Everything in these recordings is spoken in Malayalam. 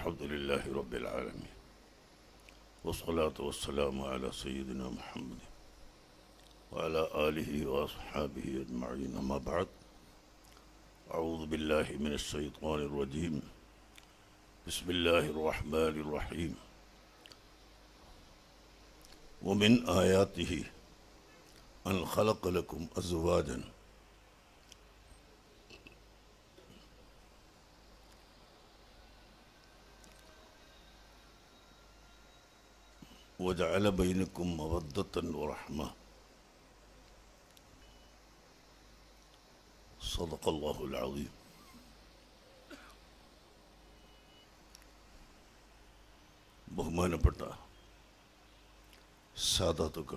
الحمد لله رب العالمين والصلاة والسلام على سيدنا محمد وعلى آله وأصحابه أجمعين أما بعد أعوذ بالله من الشيطان الرجيم بسم الله الرحمن الرحيم ومن آياته أن خلق لكم أزواجا وجعل بينكم مودة ورحمة صدق الله العظيم ബഹുമാനപ്പെട്ട സാധാത്തുക്കൾ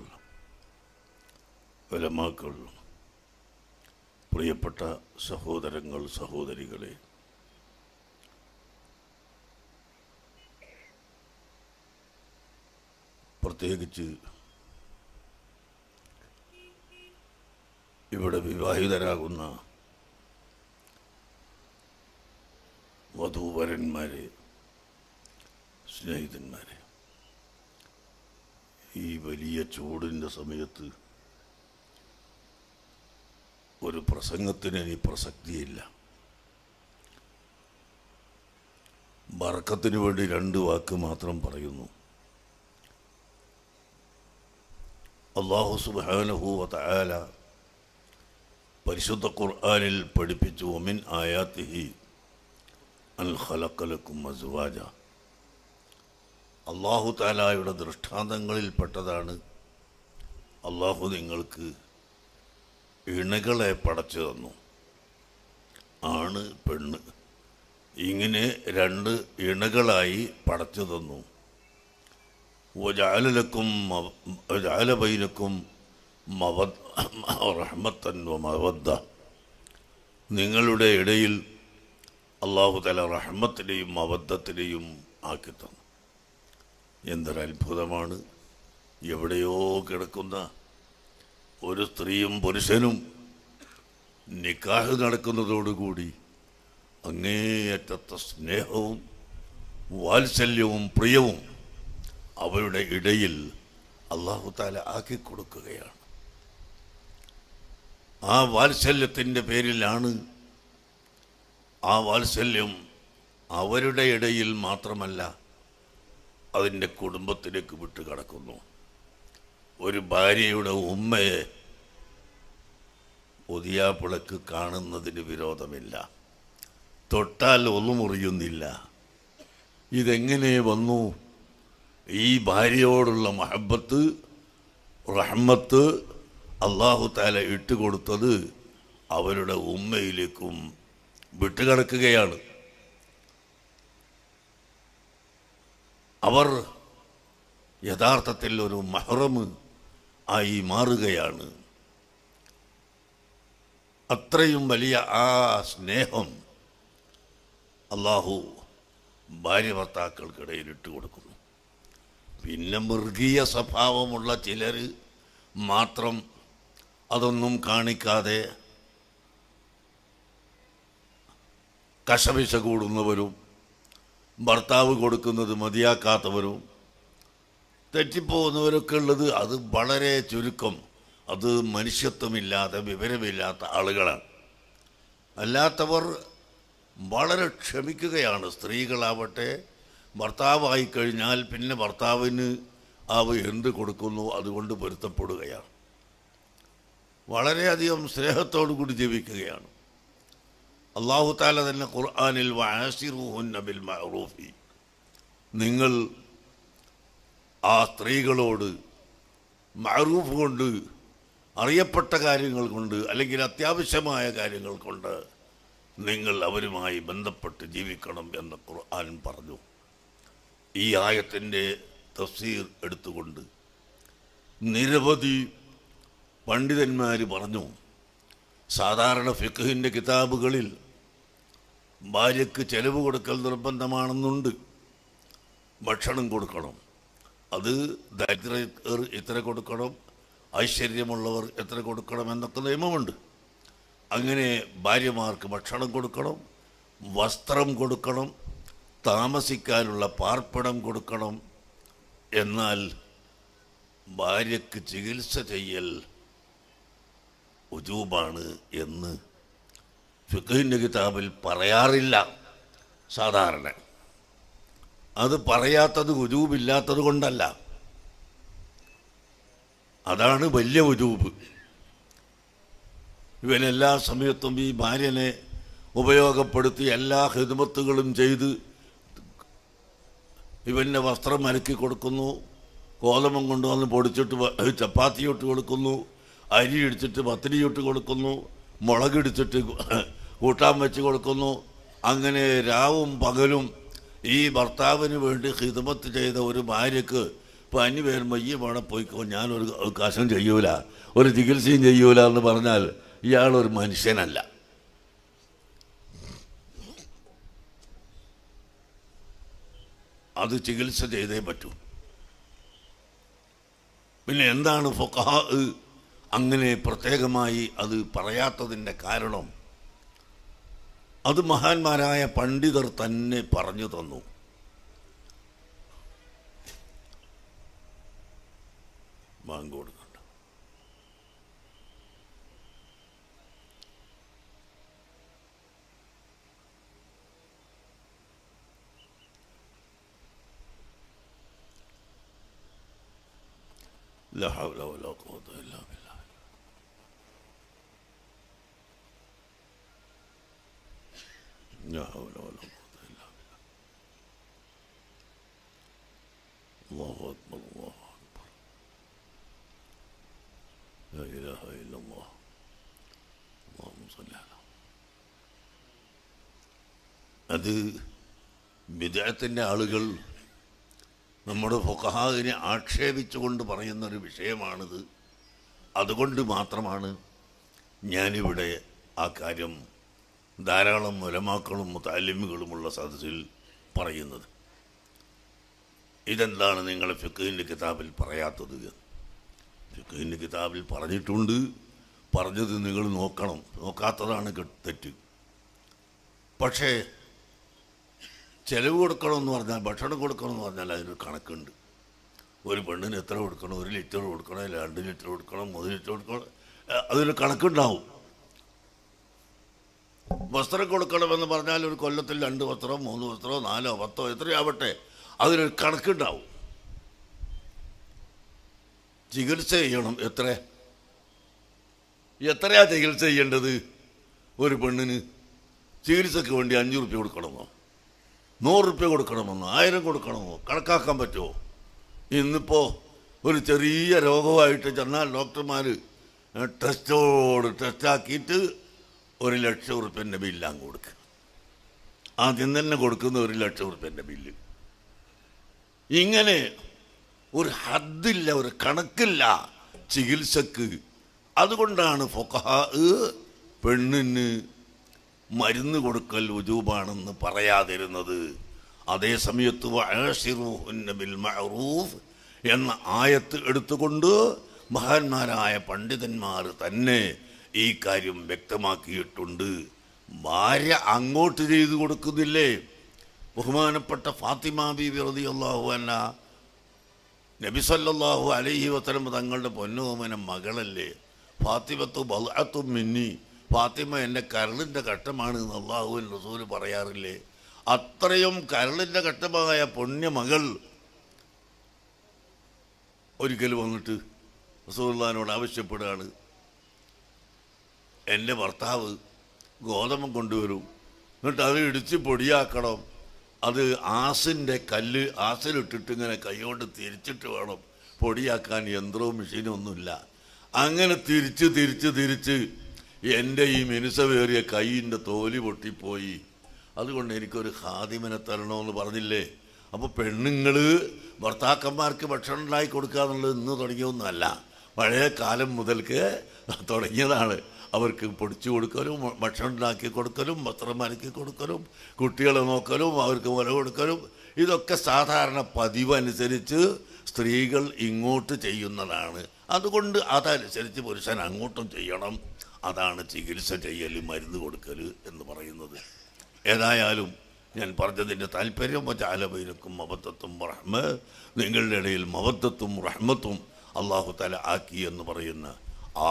വലമാക്കൾ പ്രിയപ്പെട്ട സഹോദരങ്ങൾ സഹോദരികളെ പ്രത്യേകിച്ച് ഇവിടെ വിവാഹിതരാകുന്ന വധൂവരന്മാരെ സ്നേഹിതന്മാരെ ഈ വലിയ ചൂടിൻ്റെ സമയത്ത് ഒരു പ്രസംഗത്തിന് ഇനി പ്രസക്തിയില്ല ബർക്കത്തിന് വേണ്ടി രണ്ട് വാക്ക് മാത്രം പറയുന്നു അള്ളാഹു സുബാനഹു വതആല പരിശുദ്ധ ഖുർആനിൽ പഠിപ്പിച്ചു ഒമിൻ ആയാത്തിഹി അൽ ഖലക്കലക്കും അസുവാജ അള്ളാഹു താലായുടെ ദൃഷ്ടാന്തങ്ങളിൽപ്പെട്ടതാണ് അള്ളാഹു നിങ്ങൾക്ക് ഇണകളെ പടച്ചു തന്നു ആണ് പെണ്ണ് ഇങ്ങനെ രണ്ട് ഇണകളായി പടച്ചു തന്നു വജാലലക്കും വജാലബൈനക്കും മവദ് റഹ്മത്തൻ മവദ്ദ നിങ്ങളുടെ ഇടയിൽ അള്ളാഹു തല റഹ്മത്തിനെയും മവദ്ദത്തിനെയും ആക്കി തന്നു എന്തൊരത്ഭുതമാണ് എവിടെയോ കിടക്കുന്ന ഒരു സ്ത്രീയും പുരുഷനും നിക്കാഹ് നടക്കുന്നതോടുകൂടി അങ്ങേയറ്റത്തെ സ്നേഹവും വാത്സല്യവും പ്രിയവും അവരുടെ ഇടയിൽ അള്ളാഹു താല ആക്കി കൊടുക്കുകയാണ് ആ വാത്സല്യത്തിൻ്റെ പേരിലാണ് ആ വാത്സല്യം അവരുടെ ഇടയിൽ മാത്രമല്ല അതിൻ്റെ കുടുംബത്തിലേക്ക് വിട്ട് കടക്കുന്നു ഒരു ഭാര്യയുടെ ഉമ്മയെ പുതിയാപ്പിളക്ക് കാണുന്നതിന് വിരോധമില്ല തൊട്ടാൽ ഒന്നുമുറിയുന്നില്ല ഇതെങ്ങനെ വന്നു ഈ ഭാര്യയോടുള്ള മഹബത്ത് റഹ്മത്ത് അള്ളാഹു താല ഇട്ടുകൊടുത്തത് അവരുടെ ഉമ്മയിലേക്കും വിട്ടുകിടക്കുകയാണ് അവർ യഥാർത്ഥത്തിൽ ഒരു മഹ്റമ് ആയി മാറുകയാണ് അത്രയും വലിയ ആ സ്നേഹം അള്ളാഹു ഭാര്യ ഭർത്താക്കൾക്കിടയിൽ ഇട്ടുകൊടുക്കുന്നു പിന്നെ മൃഗീയ സ്വഭാവമുള്ള ചിലർ മാത്രം അതൊന്നും കാണിക്കാതെ കശപിശ കൂടുന്നവരും ഭർത്താവ് കൊടുക്കുന്നത് മതിയാക്കാത്തവരും തെറ്റിപ്പോകുന്നവരൊക്കെ ഉള്ളത് അത് വളരെ ചുരുക്കം അത് മനുഷ്യത്വമില്ലാത്ത വിവരമില്ലാത്ത ആളുകളാണ് അല്ലാത്തവർ വളരെ ക്ഷമിക്കുകയാണ് സ്ത്രീകളാവട്ടെ ഭർത്താവായി കഴിഞ്ഞാൽ പിന്നെ ഭർത്താവിന് അവ എന്ത് കൊടുക്കുന്നു അതുകൊണ്ട് പൊരുത്തപ്പെടുകയാണ് വളരെയധികം സ്നേഹത്തോടു കൂടി ജീവിക്കുകയാണ് അള്ളാഹു താല തന്നെ ഖുർആാനിൽ ബിൽ മഅറൂഫി നിങ്ങൾ ആ സ്ത്രീകളോട് മഅറൂഫ് കൊണ്ട് അറിയപ്പെട്ട കാര്യങ്ങൾ കൊണ്ട് അല്ലെങ്കിൽ അത്യാവശ്യമായ കാര്യങ്ങൾ കൊണ്ട് നിങ്ങൾ അവരുമായി ബന്ധപ്പെട്ട് ജീവിക്കണം എന്ന് ഖുർആൻ പറഞ്ഞു ഈ ആയത്തിൻ്റെ തഫ്സീർ എടുത്തുകൊണ്ട് നിരവധി പണ്ഡിതന്മാർ പറഞ്ഞു സാധാരണ ഫിഖിൻ്റെ കിതാബുകളിൽ ഭാര്യയ്ക്ക് ചെലവ് കൊടുക്കൽ നിർബന്ധമാണെന്നുണ്ട് ഭക്ഷണം കൊടുക്കണം അത് ദരിദ്രർ ഇത്ര കൊടുക്കണം ഐശ്വര്യമുള്ളവർ എത്ര കൊടുക്കണം എന്നൊക്കെ നിയമമുണ്ട് അങ്ങനെ ഭാര്യമാർക്ക് ഭക്ഷണം കൊടുക്കണം വസ്ത്രം കൊടുക്കണം താമസിക്കാനുള്ള പാർപ്പിടം കൊടുക്കണം എന്നാൽ ഭാര്യയ്ക്ക് ചികിത്സ ചെയ്യൽ ഉജൂബാണ് എന്ന് ഫിഖിൻ്റെ കിതാബിൽ പറയാറില്ല സാധാരണ അത് പറയാത്തത് ഉജൂബില്ലാത്തത് കൊണ്ടല്ല അതാണ് വലിയ ഉജൂബ് ഇവൻ എല്ലാ സമയത്തും ഈ ഭാര്യനെ ഉപയോഗപ്പെടുത്തി എല്ലാ ഹിദ്മത്തുകളും ചെയ്ത് ഇവൻ്റെ വസ്ത്രം അലക്കി കൊടുക്കുന്നു കോതമം കൊണ്ടുവന്ന് പൊടിച്ചിട്ട് വ- ചപ്പാത്തി ഇട്ട് കൊടുക്കുന്നു അരി ഇടിച്ചിട്ട് പത്തിരി ഇട്ട് കൊടുക്കുന്നു മുളക് ഇടിച്ചിട്ട് കൂട്ടാൻ വെച്ച് കൊടുക്കുന്നു അങ്ങനെ രാവും പകലും ഈ ഭർത്താവിന് വേണ്ടി ഹിതമത്ത് ചെയ്ത ഒരു ഭാര്യക്ക് പനി വരുമ്പോൾ ഈ വേണം പോയിക്കോ ഞാനൊരു കാശം ചെയ്യൂല ഒരു ചികിത്സയും ചെയ്യൂല എന്ന് പറഞ്ഞാൽ ഇയാളൊരു മനുഷ്യനല്ല അത് ചികിത്സ ചെയ്തേ പറ്റൂ പിന്നെ എന്താണ് ഫൊക്കഹ അങ്ങനെ പ്രത്യേകമായി അത് പറയാത്തതിൻ്റെ കാരണം അത് മഹാന്മാരായ പണ്ഡിതർ തന്നെ പറഞ്ഞു തന്നു ബാങ്ക് കൊടുക്കണ്ട لا حول ولا قوة إلا بالله لا حول ولا قوة إلا بالله الله أكبر الله أكبر لا إله إلا الله اللهم صل على അത് വിദേഹത്തിൻ്റെ ആളുകൾ നമ്മുടെ ഫൊക്കഹാദിനെ ആക്ഷേപിച്ചുകൊണ്ട് പറയുന്ന ഒരു വിഷയമാണിത് അതുകൊണ്ട് മാത്രമാണ് ഞാനിവിടെ ആ കാര്യം ധാരാളം മുലമാക്കളും മുത്താലിമുകളുമുള്ള സദസ്സിൽ പറയുന്നത് ഇതെന്താണ് നിങ്ങൾ ഫിഖിൻ്റെ കിതാബിൽ പറയാത്തത് എന്ന് ഫിഖിൻ്റെ കിതാബിൽ പറഞ്ഞിട്ടുണ്ട് പറഞ്ഞത് നിങ്ങൾ നോക്കണം നോക്കാത്തതാണ് കെ- തെറ്റ് പക്ഷേ ചെലവ് കൊടുക്കണമെന്ന് പറഞ്ഞാൽ ഭക്ഷണം കൊടുക്കണമെന്ന് പറഞ്ഞാൽ അതിനൊരു കണക്കുണ്ട് ഒരു പെണ്ണിന് എത്ര കൊടുക്കണം ഒരു ലിറ്റർ കൊടുക്കണം അല്ല രണ്ട് ലിറ്റർ കൊടുക്കണം മൂന്ന് ലിറ്റർ കൊടുക്കണം ഏഹ് അതിനൊരു കണക്കുണ്ടാവും വസ്ത്രം കൊടുക്കണമെന്ന് പറഞ്ഞാൽ ഒരു കൊല്ലത്തിൽ രണ്ട് വസ്ത്രമോ മൂന്ന് വസ്ത്രമോ നാലോ പത്തോ എത്രയാവട്ടെ അതിനൊരു കണക്കുണ്ടാവും ചികിത്സ ചെയ്യണം എത്ര എത്രയാ ചികിത്സ ചെയ്യേണ്ടത് ഒരു പെണ്ണിന് ചികിത്സയ്ക്ക് വേണ്ടി അഞ്ഞൂറ് റുപ്യ കൊടുക്കണമെന്നോ നൂറ് റുപ്യ കൊടുക്കണമെന്നോ ആയിരം കൊടുക്കണമോ കണക്കാക്കാൻ പറ്റുമോ ഇന്നിപ്പോൾ ഒരു ചെറിയ രോഗമായിട്ട് ചെന്നാൽ ഡോക്ടർമാർ ടെസ്റ്റോട് ടെസ്റ്റാക്കിയിട്ട് ഒരു ലക്ഷം റുപ്യൻ്റെ ബില്ലാണ് കൊടുക്കുക ആദ്യം തന്നെ കൊടുക്കുന്ന ഒരു ലക്ഷം റുപ്യൻ്റെ ബില്ല് ഇങ്ങനെ ഒരു ഹദ്ദില്ല ഒരു കണക്കില്ല ചികിത്സക്ക് അതുകൊണ്ടാണ് ഫൊക്കഹ പെണ്ണിന് മരുന്ന് കൊടുക്കൽ ഉജൂബാണെന്ന് പറയാതിരുന്നത് അതേ സമയത്ത് വഅശിറുഹുന്ന ബിൽ മഅറൂഫ് എന്ന ആയത്ത് എടുത്തുകൊണ്ട് മഹാന്മാരായ പണ്ഡിതന്മാർ തന്നെ ഈ കാര്യം വ്യക്തമാക്കിയിട്ടുണ്ട് ഭാര്യ അങ്ങോട്ട് ചെയ്തു കൊടുക്കുന്നില്ലേ ബഹുമാനപ്പെട്ട ഫാത്തിമ ബീബി റളിയല്ലാഹു അൻഹ നബി സല്ലല്ലാഹു അലൈഹി വസല്ലം തങ്ങളുടെ പൊന്നോമന മകളല്ലേ ഫാത്തിമത്തു ബൽഅത്തും മിന്നി ഫാത്തിമ എൻ്റെ കരളിൻ്റെ ഘട്ടമാണ് എന്ന് അള്ളാഹുവിൻ റസൂൽ പറയാറില്ലേ അത്രയും കരളിൻ്റെ ഘട്ടമായ പുണ്യമകൾ ഒരിക്കൽ വന്നിട്ട് റസൂല്ലാനോട് ആവശ്യപ്പെടുകയാണ് എൻ്റെ ഭർത്താവ് ഗോതമ്പം കൊണ്ടുവരും എന്നിട്ട് അത് ഇടിച്ച് പൊടിയാക്കണം അത് ആസിൻ്റെ കല്ല് ആസിലിട്ടിട്ട് ഇങ്ങനെ കൈകൊണ്ട് തിരിച്ചിട്ട് വേണം പൊടിയാക്കാൻ യന്ത്രവും മെഷീനും ഒന്നുമില്ല അങ്ങനെ തിരിച്ച് തിരിച്ച് തിരിച്ച് എൻ്റെ ഈ മിനുസവേറിയ കൈയിൻ്റെ തോല് പൊട്ടിപ്പോയി അതുകൊണ്ട് എനിക്കൊരു ഹാദിമനെ തരണമെന്ന് പറഞ്ഞില്ലേ അപ്പോൾ പെണ്ണുങ്ങൾ ഭർത്താക്കന്മാർക്ക് ഭക്ഷണം ഉണ്ടാക്കി കൊടുക്കുക എന്നുള്ളത് ഇന്ന് തുടങ്ങിയൊന്നുമല്ല പഴയ കാലം മുതൽക്ക് തുടങ്ങിയതാണ് അവർക്ക് പൊടിച്ചു കൊടുക്കലും ഭക്ഷണം ഉണ്ടാക്കി കൊടുക്കലും വസ്ത്രം അലക്കി കൊടുക്കലും കുട്ടികളെ നോക്കലും അവർക്ക് മുല കൊടുക്കലും ഇതൊക്കെ സാധാരണ പതിവ് അനുസരിച്ച് സ്ത്രീകൾ ഇങ്ങോട്ട് ചെയ്യുന്നതാണ് അതുകൊണ്ട് അതനുസരിച്ച് പുരുഷൻ അങ്ങോട്ടും ചെയ്യണം അതാണ് ചികിത്സ ചെയ്യൽ മരുന്ന് കൊടുക്കൽ എന്ന് പറയുന്നത് ഏതായാലും ഞാൻ പറഞ്ഞതിൻ്റെ താല്പര്യം ചാലബൈനക്കും മബത്തത്തും റഹ്മ നിങ്ങളുടെ ഇടയിൽ മബത്തത്തും റഹ്മത്തും അള്ളാഹു തല ആക്കി എന്ന് പറയുന്ന ആ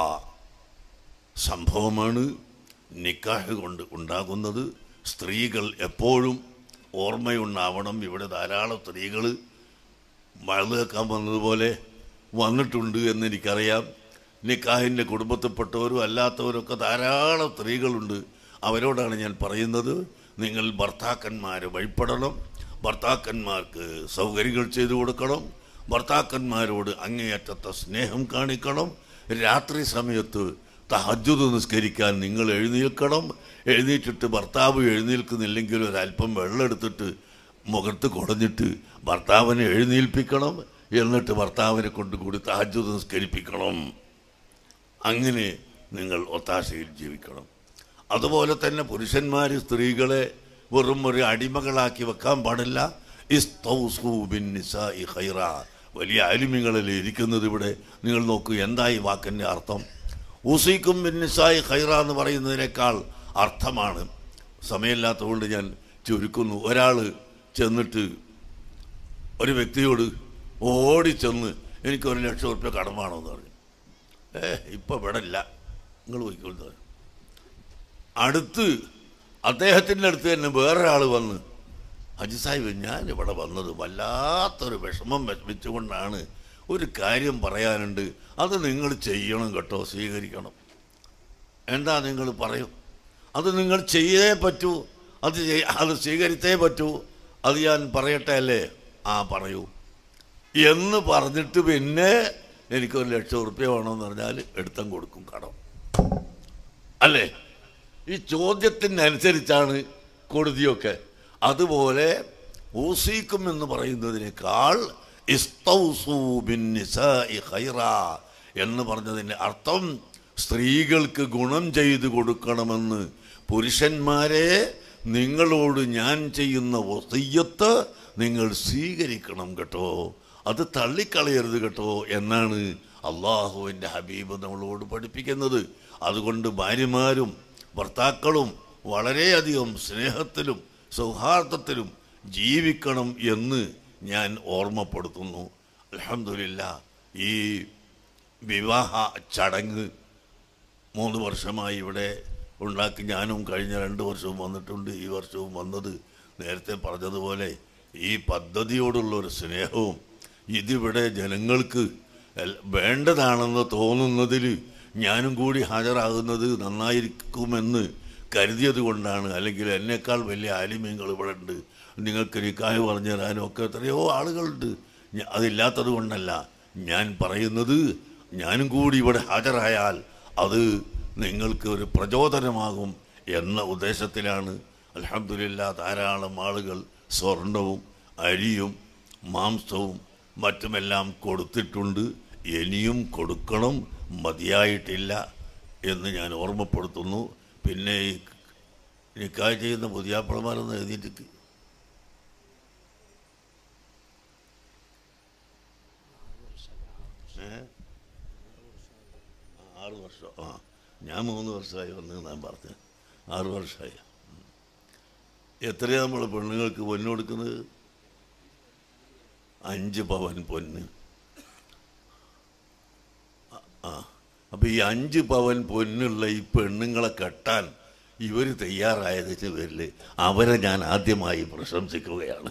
സംഭവമാണ് നിക്കാഹ് കൊണ്ട് ഉണ്ടാകുന്നത് സ്ത്രീകൾ എപ്പോഴും ഓർമ്മയുണ്ടാവണം ഇവിടെ ധാരാളം സ്ത്രീകൾ മഴ കേൾക്കാൻ വന്നതുപോലെ വന്നിട്ടുണ്ട് എന്നെനിക്കറിയാം നിക്കാഹിൻ്റെ കുടുംബത്തിൽപ്പെട്ടവരും അല്ലാത്തവരൊക്കെ ധാരാളം സ്ത്രീകളുണ്ട് അവരോടാണ് ഞാൻ പറയുന്നത് നിങ്ങൾ ഭർത്താക്കന്മാരെ വഴിപ്പെടണം ഭർത്താക്കന്മാർക്ക് സൗകര്യങ്ങൾ ചെയ്തു കൊടുക്കണം ഭർത്താക്കന്മാരോട് അങ്ങേയറ്റത്തെ സ്നേഹം കാണിക്കണം രാത്രി സമയത്ത് തഹജ്ജുദ് നിസ്കരിക്കാൻ നിങ്ങൾ എഴുന്നേൽക്കണം എഴുന്നേറ്റിട്ട് ഭർത്താവ് എഴുന്നേൽക്കുന്നില്ലെങ്കിൽ ഒരല്പം വെള്ളം എടുത്തിട്ട് മുഖത്ത് കുടഞ്ഞിട്ട് ഭർത്താവിനെ എഴുന്നേൽപ്പിക്കണം എന്നിട്ട് ഭർത്താവിനെ കൊണ്ട് കൂടി തഹജ്ജുദ് നിസ്കരിപ്പിക്കണം അങ്ങനെ നിങ്ങൾ ഒത്താശയിൽ ജീവിക്കണം അതുപോലെ തന്നെ പുരുഷന്മാർ സ്ത്രീകളെ വെറും ഒരു അടിമകളാക്കി വെക്കാൻ പാടില്ല ഇസ്തൗസൂ ബിൻ നിസാഇ ഖൈറ. വലിയ അലിമിങ്ങളിൽ ഇരിക്കുന്നത് ഇവിടെ നിങ്ങൾ നോക്കൂ എന്താ ഈ വാക്കിൻ്റെ അർത്ഥം ഊസിക്കും ബിൻ നിസായി ഖൈറ എന്ന് പറയുന്നതിനേക്കാൾ അർത്ഥമാണ് സമയമില്ലാത്തതുകൊണ്ട് ഞാൻ ചുരുക്കുന്നു ഒരാൾ ചെന്നിട്ട് ഒരു വ്യക്തിയോട് ഓടി ചെന്ന് എനിക്ക് ഒരു ലക്ഷം ഉറുപ്പ്യ കടമാണോ എന്ന് പറഞ്ഞു ഏ ഇപ്പം ഇവിടെ ഇല്ല നിങ്ങൾ പോയിക്കൊള്ളു അടുത്ത് അദ്ദേഹത്തിൻ്റെ അടുത്ത് തന്നെ വേറൊരാൾ വന്ന് ഹജി സാഹിബ് ഞാൻ ഇവിടെ വന്നത് വല്ലാത്തൊരു വിഷമം വെച്ചുകൊണ്ടാണ് ഒരു കാര്യം പറയാനുണ്ട് അത് നിങ്ങൾ ചെയ്യണം കേട്ടോ സ്വീകരിക്കണം എന്താ നിങ്ങൾ പറയും അത് നിങ്ങൾ ചെയ്യേ പറ്റൂ അത് ചെയ്- അത് സ്വീകരിച്ചേ പറ്റൂ അത് ഞാൻ പറയട്ടെ അല്ലേ ആ പറയൂ എന്ന് പറഞ്ഞിട്ട് പിന്നെ എനിക്കൊരു ലക്ഷം ഉറുപ്പ്യ വേണമെന്ന് പറഞ്ഞാൽ എടുത്തം കൊടുക്കും കടം അല്ലേ ഈ ചോദ്യത്തിനനുസരിച്ചാണ് കൊടുതിയൊക്കെ അതുപോലെ ഊസീക്കും എന്ന് പറയുന്നതിനേക്കാൾ ഇസ്തൗസൂ ബിൻ നിസാഇ ഖൈറാ എന്ന് പറഞ്ഞതിൻ്റെ അർത്ഥം സ്ത്രീകൾക്ക് ഗുണം ചെയ്തു കൊടുക്കണമെന്ന് പുരുഷന്മാരെ നിങ്ങളോട് ഞാൻ ചെയ്യുന്ന വസയ്യത്ത് നിങ്ങൾ സ്വീകരിക്കണം കേട്ടോ അത് തള്ളിക്കളയരുത് കേട്ടോ എന്നാണ് അള്ളാഹുവിൻ്റെ ഹബീബ് നമ്മളോട് പഠിപ്പിക്കുന്നത് അതുകൊണ്ട് ഭാര്യമാരും ഭർത്താക്കളും വളരെയധികം സ്നേഹത്തിലും സൗഹാർദ്ദത്തിലും ജീവിക്കണം എന്ന് ഞാൻ ഓർമ്മപ്പെടുത്തുന്നു അലഹമില്ല ഈ വിവാഹ ചടങ്ങ് മൂന്ന് വർഷമായി ഇവിടെ ഉണ്ടാക്കി ഞാനും കഴിഞ്ഞ രണ്ട് വർഷവും വന്നിട്ടുണ്ട് ഈ വർഷവും വന്നത് നേരത്തെ പറഞ്ഞതുപോലെ ഈ പദ്ധതിയോടുള്ള ഒരു സ്നേഹവും ഇതിവിടെ ജനങ്ങൾക്ക് എൽ- വേണ്ടതാണെന്ന് തോന്നുന്നതിൽ ഞാനും കൂടി ഹാജരാകുന്നത് നന്നായിരിക്കുമെന്ന് കരുതിയത് കൊണ്ടാണ് അല്ലെങ്കിൽ എന്നേക്കാൾ വലിയ ആലിമ്യങ്ങൾ ഇവിടെ ഉണ്ട് നിങ്ങൾക്ക് നിക്കാഹ് പറഞ്ഞു തരാനും ഒക്കെ എത്രയോ ആളുകളുണ്ട് ഞ- അതില്ലാത്തത് കൊണ്ടല്ല ഞാൻ പറയുന്നത് ഞാനും കൂടി ഇവിടെ ഹാജരായാൽ അത് നിങ്ങൾക്ക് ഒരു പ്രചോദനമാകും എന്ന ഉദ്ദേശത്തിലാണ് അലഹമില്ല ധാരാളം ആളുകൾ സ്വർണവും അരിയും മാംസവും മറ്റുമെല്ലാം കൊടുത്തിട്ടുണ്ട് ഇനിയും കൊടുക്കണം മതിയായിട്ടില്ല എന്ന് ഞാൻ ഓർമ്മപ്പെടുത്തുന്നു പിന്നെ ഈ നിക്കായ് ചെയ്യുന്ന പുതിയാപ്പിളമാരെന്ന് എഴുതിയിട്ട് ഏ ആറ് വർഷം ആ ഞാൻ മൂന്ന് വർഷമായി വന്ന് ഞാൻ പറഞ്ഞു ആറ് വർഷമായി ഉം. എത്രയാ നമ്മൾ പെണ്ണുങ്ങൾക്ക് പൊന്ന് കൊടുക്കുന്നത് അഞ്ച് പവൻ പൊന്ന് ആ അപ്പം ഈ അഞ്ച് പവൻ പൊന്നുള്ള ഈ പെണ്ണുങ്ങളെ കെട്ടാൻ ഇവർ തയ്യാറായതിന് പേരിൽ അവരെ ഞാൻ ആദ്യമായി പ്രശംസിക്കുകയാണ്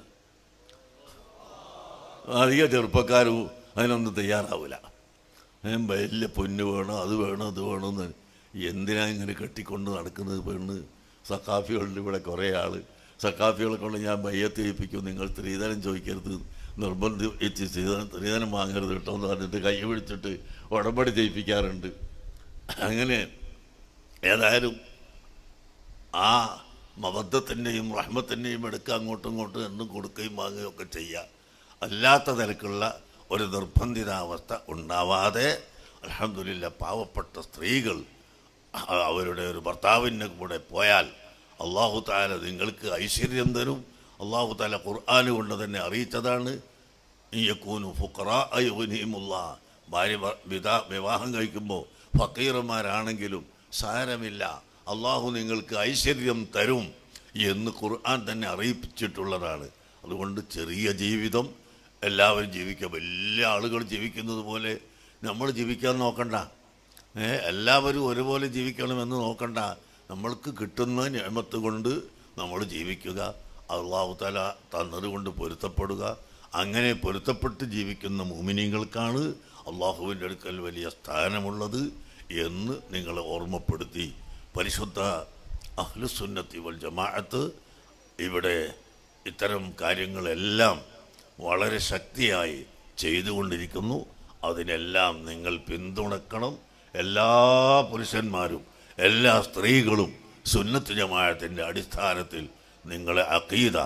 അധിക ചെറുപ്പക്കാരും അതിനൊന്നും തയ്യാറാവില്ല ഏ, വലിയ പൊന്ന് വേണം അത് വേണം അത് വേണമെന്ന് എന്തിനാ ഇങ്ങനെ കെട്ടിക്കൊണ്ട് നടക്കുന്നത് പെണ്ണ് സക്കാഫികളുടെ ഇവിടെ കുറേ ആൾ സക്കാഫികളെ കൊണ്ട് ഞാൻ ബയ്യത്ത് ചെയ്യിപ്പിക്കും നിങ്ങൾ സ്ത്രീധനം ചോദിക്കരുത് നിർബന്ധിച്ച് സ്ത്രീധനം സ്ത്രീധനം വാങ്ങരുത് കേട്ടോ എന്ന് പറഞ്ഞിട്ട് കൈ പിടിച്ചിട്ട് ഉടമ്പടി ചെയ്യിപ്പിക്കാറുണ്ട് അങ്ങനെ ഏതായാലും ആ മബദ്ധത്തിൻ്റെയും റഹ്മത്തിൻ്റെയും എടുക്കുക അങ്ങോട്ടും ഇങ്ങോട്ടും എന്നും കൊടുക്കുകയും വാങ്ങുകയും ഒക്കെ ചെയ്യുക അല്ലാത്ത നിലക്കുള്ള ഒരു നിർബന്ധിതാവസ്ഥ ഉണ്ടാവാതെ അലഹമില്ല പാവപ്പെട്ട സ്ത്രീകൾ അ- അവരുടെ ഒരു ഭർത്താവിൻ്റെ കൂടെ പോയാൽ അള്ളാഹു താല നിങ്ങൾക്ക് ഐശ്വര്യം തരും അള്ളാഹു താല ഖുർആാന് കൊണ്ട് തന്നെ അറിയിച്ചതാണ് യക്കൂനു ഫുഖറാ അയ്യുനിമുള്ള ഭാര്യ ഭ- വിതാ വിവാഹം കഴിക്കുമ്പോൾ ഫക്കീറന്മാരാണെങ്കിലും സാരമില്ല അള്ളാഹു നിങ്ങൾക്ക് ഐശ്വര്യം തരും എന്ന് ഖുർആൻ തന്നെ അറിയിച്ചിട്ടുള്ളതാണ് അതുകൊണ്ട് ചെറിയ ജീവിതം എല്ലാവരും ജീവിക്കുക വലിയ ആളുകൾ ജീവിക്കുന്നത് പോലെ നമ്മൾ ജീവിക്കാൻ നോക്കണ്ട ഏ എല്ലാവരും ഒരുപോലെ ജീവിക്കണമെന്ന് നോക്കണ്ട നമ്മൾക്ക് കിട്ടുന്ന നിയമത്ത് കൊണ്ട് നമ്മൾ ജീവിക്കുക അള്ളാഹു തല തന്നത് കൊണ്ട് പൊരുത്തപ്പെടുക അങ്ങനെ പൊരുത്തപ്പെട്ട് ജീവിക്കുന്ന മൂമിനിങ്ങൾക്കാണ് അള്ളാഹുവിൻ്റെ അടുക്കൽ വലിയ സ്ഥാനമുള്ളത് എന്ന് നിങ്ങളെ ഓർമ്മപ്പെടുത്തി പരിശുദ്ധ അഹ്ലുസുന്നത്തി വൽ ജമാഅത്ത് ഇവിടെ ഇത്തരം കാര്യങ്ങളെല്ലാം വളരെ ശക്തിയായി ചെയ്തുകൊണ്ടിരിക്കുന്നു അതിനെല്ലാം നിങ്ങൾ പിന്തുണക്കണം എല്ലാ പുരുഷന്മാരും എല്ലാ സ്ത്രീകളും സുന്നത്ത് ജമാഅത്തിൻ്റെ അടിസ്ഥാനത്തിൽ നിങ്ങളെ അക്കീത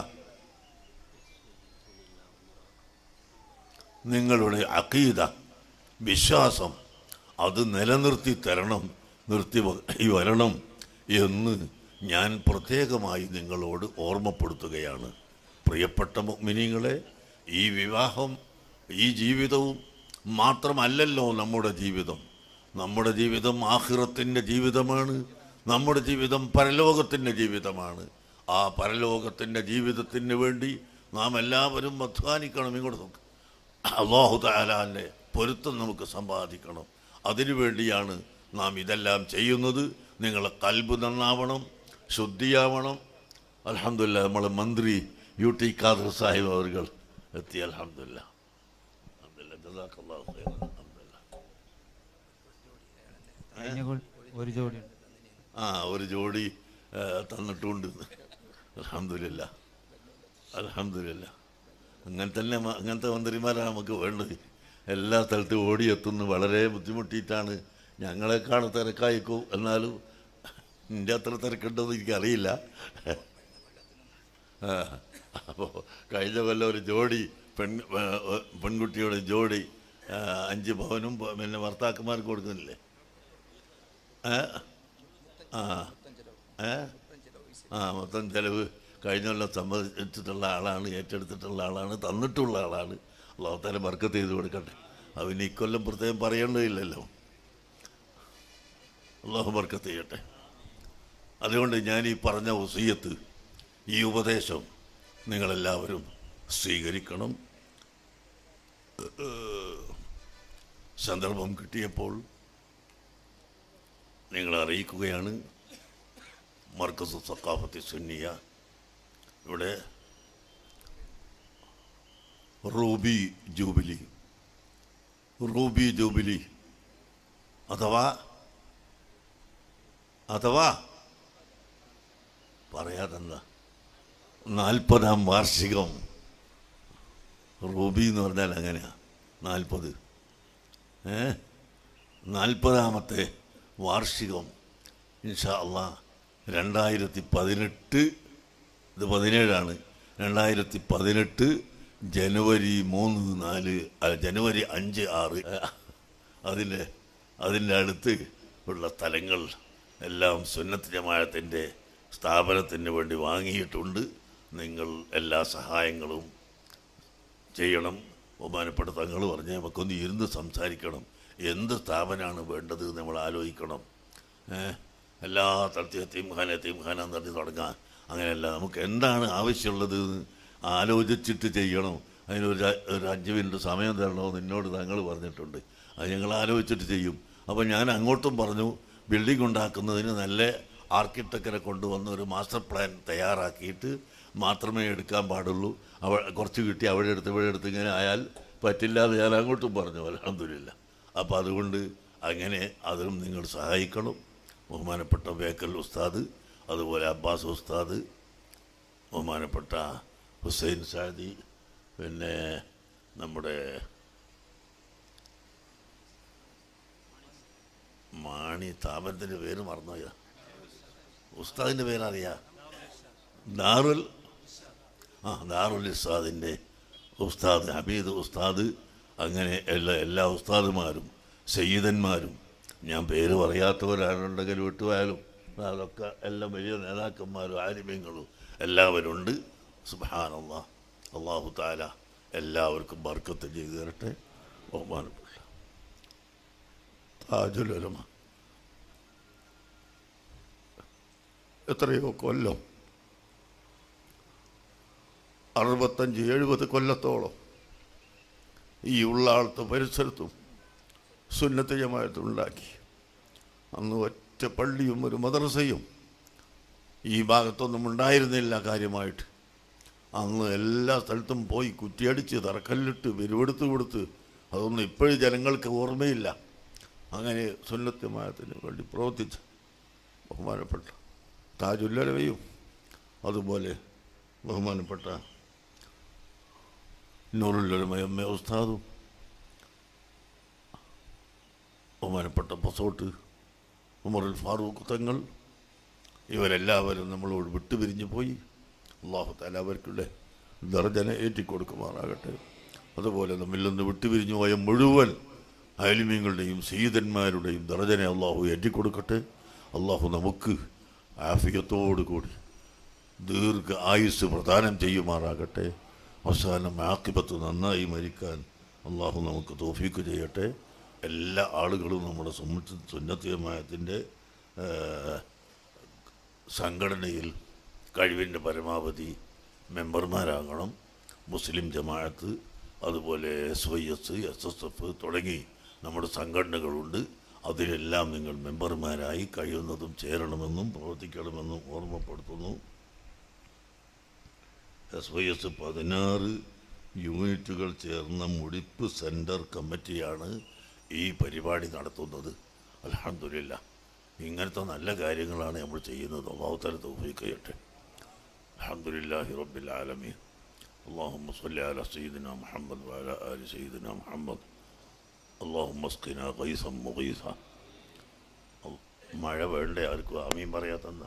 നിങ്ങളുടെ അക്കീത വിശ്വാസം അത് നിലനിർത്തി തരണം നിർത്തി വ- വരണം എന്ന് ഞാൻ പ്രത്യേകമായി നിങ്ങളോട് ഓർമ്മപ്പെടുത്തുകയാണ് പ്രിയപ്പെട്ട മിനിങ്ങളെ ഈ വിവാഹം ഈ ജീവിതവും മാത്രമല്ലല്ലോ നമ്മുടെ ജീവിതം നമ്മുടെ ജീവിതം ആഹിറത്തിൻ്റെ ജീവിതമാണ് നമ്മുടെ ജീവിതം പരലോകത്തിൻ്റെ ജീവിതമാണ് ആ പരലോകത്തിൻ്റെ ജീവിതത്തിന് വേണ്ടി നാം എല്ലാവരും അധ്വാനിക്കണം ഇങ്ങോട്ട് നോക്ക് അള്ളാഹു താലാൻ്റെ പൊരുത്തം നമുക്ക് സമ്പാദിക്കണം അതിനുവേണ്ടിയാണ് നാം ഇതെല്ലാം ചെയ്യുന്നത് നിങ്ങളെ കൽബ് നന്നാവണം ശുദ്ധിയാവണം അലഹമില്ല നമ്മളെ മന്ത്രി യു ടി ഖാദർ സാഹിബ് അവർ എത്തി അലഹമില്ല കഴിഞ്ഞ കൊ- ഒരു ജോഡിയുണ്ട് ആ ഒരു ജോഡി ആ, തന്നിട്ടുണ്ട് അലഹമില്ല അലഹമില്ല അങ്ങനെ തന്നെ മ- അങ്ങനത്തെ മന്ത്രിമാരാണ് നമുക്ക് വേണ്ടത് എല്ലാ സ്ഥലത്തും ഓടിയെത്തുന്നു വളരെ ബുദ്ധിമുട്ടിയിട്ടാണ് ഞങ്ങളെക്കാണ് തിരക്കായിക്കും എന്നാലും എൻ്റെ അത്ര തിരക്കുണ്ടെന്ന് എനിക്കറിയില്ല അപ്പോൾ കഴിഞ്ഞ കൊല്ലം ഒരു ജോഡി പെൺ ആ, പെൺകുട്ടിയുടെ ജോഡി ആ, അഞ്ച് പവനും പ- പിന്നെ ഭർത്താക്കന്മാർക്ക് കൊടുക്കുന്നില്ലേ ഏ? ആ ഏ ആ മൊത്തം ചിലവ് കഴിഞ്ഞ കൊല്ലം സമ്മതിച്ചിട്ടുള്ള ആളാണ് ഏറ്റെടുത്തിട്ടുള്ള ആളാണ് തന്നിട്ടുള്ള ആളാണ് ലോകത്താലെ ബർക്കത്ത് ചെയ്ത് കൊടുക്കട്ടെ അവന് ഇക്കൊല്ലം പ്രത്യേകം പറയേണ്ടതില്ലല്ലോ അള്ളാഹു ബർക്കത്ത് ചെയ്യട്ടെ അതുകൊണ്ട് ഞാൻ ഈ പറഞ്ഞ വസീയത്ത് ഈ ഉപദേശം നിങ്ങളെല്ലാവരും സ്വീകരിക്കണം ഏഹ്, സന്ദർഭം കിട്ടിയപ്പോൾ നിങ്ങളെ അറിയിക്കുകയാണ് മർക്കസ് സക്കാഫത്തി സുന്നിയ ഇവിടെ റൂബി ജൂബിലി റൂബി ജൂബിലി അഥവാ അഥവാ പറയാതെന്താ നാൽപ്പതാം വാർഷികം റൂബി എന്ന് പറഞ്ഞാൽ അങ്ങനെയാ നാൽപ്പത് ഏ നാൽപ്പതാമത്തെ വാർഷികം ഇൻഷാ അള്ളാ രണ്ടായിരത്തി പതിനെട്ട് ഇത് പതിനേഴാണ് രണ്ടായിരത്തി പതിനെട്ട് ജനുവരി മൂന്ന് നാല് അല്ല, ജനുവരി അഞ്ച് ആറ് അതിൻ്റെ അതിൻ്റെ അടുത്ത് ഉള്ള സ്ഥലങ്ങൾ എല്ലാം സുന്നത്ത് ജമാഅത്തിൻ്റെ സ്ഥാപനത്തിന് വേണ്ടി വാങ്ങിയിട്ടുണ്ട് നിങ്ങൾ എല്ലാ സഹായങ്ങളും ചെയ്യണം ബഹുമാനപ്പെട്ട തങ്ങൾ പറഞ്ഞ് നമുക്കൊന്ന് ഇരുന്ന് സംസാരിക്കണം എന്ത് സ്ഥാപനമാണ് വേണ്ടത് എന്ന് നമ്മൾ ആലോചിക്കണം ഏഹ് എല്ലാ തലത്തിൽ എത്തീംഖാന എത്തീംഖാന നടത്തി തുടങ്ങാൻ അങ്ങനെയല്ല നമുക്ക് എന്താണ് ആവശ്യമുള്ളത് എന്ന് ആലോചിച്ചിട്ട് ചെയ്യണം അതിനൊരു ര- ഒരു അഞ്ച് മിനിറ്റ് സമയം തരണമെന്ന് എന്നോട് തങ്ങൾ പറഞ്ഞിട്ടുണ്ട് അത് ഞങ്ങൾ ആലോചിച്ചിട്ട് ചെയ്യും അപ്പോൾ ഞാൻ അങ്ങോട്ടും പറഞ്ഞു ബിൽഡിംഗ് ഉണ്ടാക്കുന്നതിന് നല്ല ആർക്കിടെക്റ്റിനെ കൊണ്ടുവന്ന് ഒരു മാസ്റ്റർ പ്ലാൻ തയ്യാറാക്കിയിട്ട് മാത്രമേ എടുക്കാൻ പാടുള്ളൂ അവ കുറച്ച് കിട്ടി അവിടെ എടുത്ത് ഇവിടെ എടുത്ത് ഇങ്ങനെ ആയാൽ പറ്റില്ലാതെ ഞാൻ അങ്ങോട്ടും പറഞ്ഞു അലഹമില്ല അപ്പോൾ അതുകൊണ്ട് അങ്ങനെ അതിനും നിങ്ങൾ സഹായിക്കണം ബഹുമാനപ്പെട്ട ബേക്കൽ ഉസ്താദ് അതുപോലെ അബ്ബാസ് ഉസ്താദ് ബഹുമാനപ്പെട്ട ഹുസൈൻ സാദി പിന്നെ നമ്മുടെ മാണി താപത്തിൻ്റെ പേര് മറന്നുപോയ ഉസ്താദിൻ്റെ പേരറിയാ ദാറുൽ ആ ദാറുൽ ഉസ്താദിൻ്റെ ഉസ്താദ് ഹമീദ് ഉസ്താദ് അങ്ങനെ എല്ലാ എല്ലാ ഉസ്താദുമാരും സയ്യിദന്മാരും ഞാൻ പേര് പറയാത്തവരാരുണ്ടെങ്കിൽ വിട്ടുപോയാലും അതൊക്കെ എല്ലാം വലിയ നേതാക്കന്മാരും ആലിമ്യങ്ങളും എല്ലാവരും ഉണ്ട് സുബാനുള്ള അള്ളാഹു താല എല്ലാവർക്കും ബർക്കത്ത് ചെയ്തു തരട്ടെ ബഹുമാനപ്പെട്ട താജുലമ എത്രയോ കൊല്ലം അറുപത്തഞ്ച് എഴുപത് കൊല്ലത്തോളം ഈ ഉള്ളാളത്തെ പരിസരത്തും സുന്നത്ത് ജമാഅത്തുണ്ടാക്കി അന്ന് ഒറ്റ പള്ളിയും ഒരു മദ്രസയും ഈ ഭാഗത്തൊന്നും ഉണ്ടായിരുന്നില്ല കാര്യമായിട്ട് അന്ന് എല്ലാ സ്ഥലത്തും പോയി കുറ്റിയടിച്ച് തറക്കല്ലിട്ട് വിരുവെടുത്ത് കൊടുത്ത് അതൊന്നും ഇപ്പോഴും ജനങ്ങൾക്ക് ഓർമ്മയില്ല അങ്ങനെ സുന്നത്യമായത്തിന് വേണ്ടി പ്രവർത്തിച്ച ബഹുമാനപ്പെട്ട താജുല്ലലവയും അതുപോലെ ബഹുമാനപ്പെട്ട നൂറുല്ലമയമ്മ ഉസ്താദും ബഹുമാനപ്പെട്ട പൊസോട്ട് ഉമറുൽ ഫാറൂഖ് തങ്ങൾ ഇവരെല്ലാവരും നമ്മളോട് വിട്ടുപിരിഞ്ഞു പോയി അള്ളാഹു താല അവർക്കുള്ള ദർജന ഏറ്റിക്കൊടുക്കുമാറാകട്ടെ അതുപോലെ നമ്മിൽ നിന്ന് വിട്ടുപിരിഞ്ഞു പോയ മുഴുവൻ അയലിമീങ്ങളുടെയും സീതന്മാരുടെയും ദർജനെ അള്ളാഹു ഏറ്റിക്കൊടുക്കട്ടെ അള്ളാഹു നമുക്ക് ആഫിയത്തോടു കൂടി ദീർഘ ആയുസ് പ്രദാനം ചെയ്യുമാറാകട്ടെ അവസാനം ആക്കിപത്ത് നന്നായി മരിക്കാൻ അള്ളാഹു നമുക്ക് തോഫീക്ക് ചെയ്യട്ടെ എല്ലാ ആളുകളും നമ്മുടെ സുന്നത്ത് സുന്നത്തിയമായത്തിൻ്റെ സംഘടനയിൽ കഴിവിൻ്റെ പരമാവധി മെമ്പർമാരാകണം മുസ്ലിം ജമാഅത്ത് അതുപോലെ S Y S S S F തുടങ്ങി നമ്മുടെ സംഘടനകളുണ്ട് അതിലെല്ലാം നിങ്ങൾ മെമ്പർമാരായി കഴിയുന്നതും ചേരണമെന്നും പ്രവർത്തിക്കണമെന്നും ഓർമ്മപ്പെടുത്തുന്നു എസ് വൈ എസ് പതിനാറ് യൂണിറ്റുകൾ ചേർന്ന മുടിപ്പ് സെൻറ്റർ കമ്മിറ്റിയാണ് ഈ പരിപാടി നടത്തുന്നത് അലഹമില്ല ഇങ്ങനത്തെ നല്ല കാര്യങ്ങളാണ് നമ്മൾ ചെയ്യുന്നത് അള്ളാഹുത്തല തൗഫീഖ് ചെയ്യട്ടെ അലഹമുല്ലാഹി റബ്ബിൽ ആലമീൻ اللهم صل على سيدنا محمد وعلى آل سيدنا محمد اللهم اسقنا غيثا مغيثا മഴ വേണ്ടേ ആർക്കും ആമീൻ പറയാത്തന്ന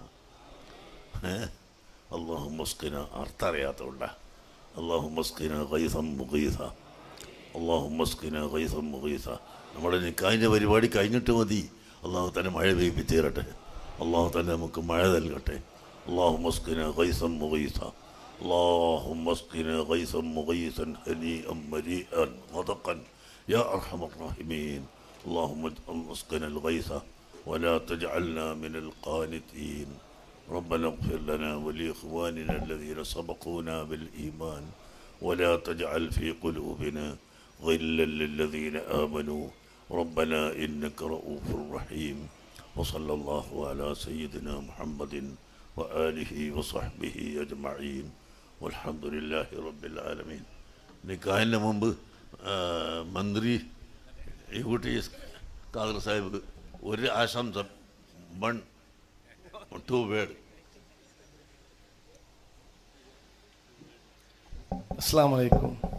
അള്ളാഹു മുസ്കിന അർത്ഥറിയാത്തതുണ്ട അള്ളാഹു മുസ്കിന ഗൈസം മുഗീസ അള്ളാഹു മുസ്കിന ഗൈസം മുഗീസ നമ്മുടെ നിക്കാഹിൻ്റെ പരിപാടി കഴിഞ്ഞിട്ട് മതി അള്ളാഹു തന്നെ മഴ പെയ്പ്പിച്ച് തരട്ടെ അള്ളാഹു തന്നെ നമുക്ക് മഴ നൽകട്ടെ അള്ളാഹു മുസ്കിന ഗൈസം മുഗീസ اللهم اسقنا غيثا مغيثا هنيئا مريئا غدقا يا ارحم الراحمين اللهم اسقنا الغيث ولا تجعلنا من القانتين ربنا اغفر لنا ولاخواننا الذين سبقونا بالايمان ولا تجعل في قلوبنا غلا للذين امنوا ربنا انك رؤوف رحيم وصلى الله على سيدنا محمد واله وصحبه اجمعين والحمد لله رب العالمين നിക്കാഹിൻ്റെ മുമ്പ് ആ, മന്ത്രി യൂട്ടി കാദർ സാഹിബ് ഒരു ആശംസ വൺ ടു വേർഡ് അസ്സാം വലൈക്കും